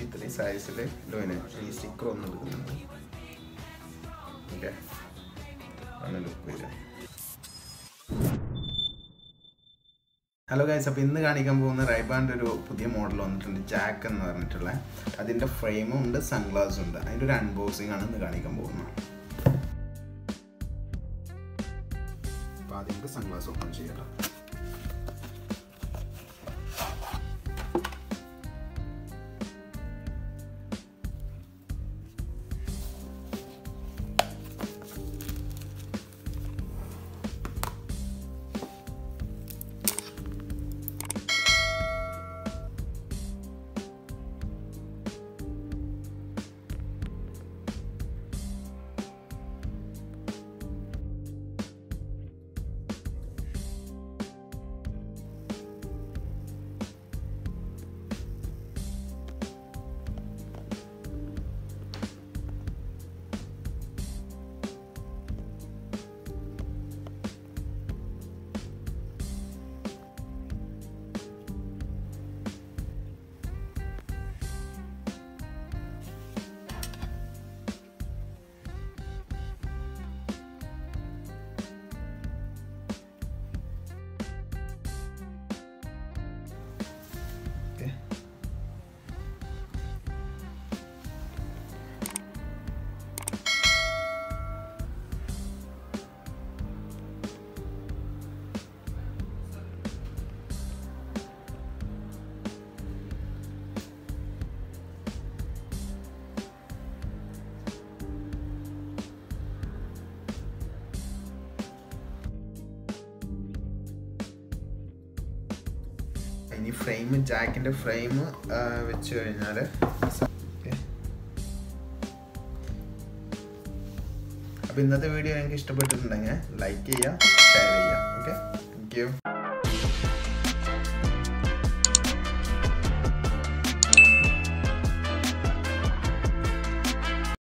ഇത്രയും സൈസിൽ ലോയിന് ഈ സ്റ്റിക്കർ ഒന്ന് എടുക്കുന്നുണ്ട് ഓക്കെ ആണ് ലുക്ക് വരിക ഹലോ ഗൈസ് അപ്പോൾ ഇന്ന് കാണിക്കാൻ പോകുന്ന റൈബാൻ്റെ ഒരു പുതിയ മോഡൽ വന്നിട്ടുണ്ട് ജാക്ക് എന്ന് പറഞ്ഞിട്ടുള്ള അതിൻ്റെ ഫ്രെയിമും ഉണ്ട് സൺഗ്ലാസും ഉണ്ട് അതിൻ്റെ ഒരു അൺബോക്സിംഗ് ആണ് ഇന്ന് കാണിക്കാൻ പോകുന്നത് അപ്പോൾ ആദ്യം നമുക്ക് സൺഗ്ലാസ് ഓപ്പൺ ചെയ്യാം ഓക്കെ ഇനി ഫ്രെയിം ജാക്കിൻ്റെ ഫ്രെയിം വെച്ച് കഴിഞ്ഞാൽ അപ്പോൾ ഇന്നത്തെ വീഡിയോ നിങ്ങൾക്ക് ഇഷ്ടപ്പെട്ടിട്ടുണ്ടെങ്കിൽ ലൈക്ക് ചെയ്യുക ഷെയർ ചെയ്യുക ഓക്കെ താങ്ക് യു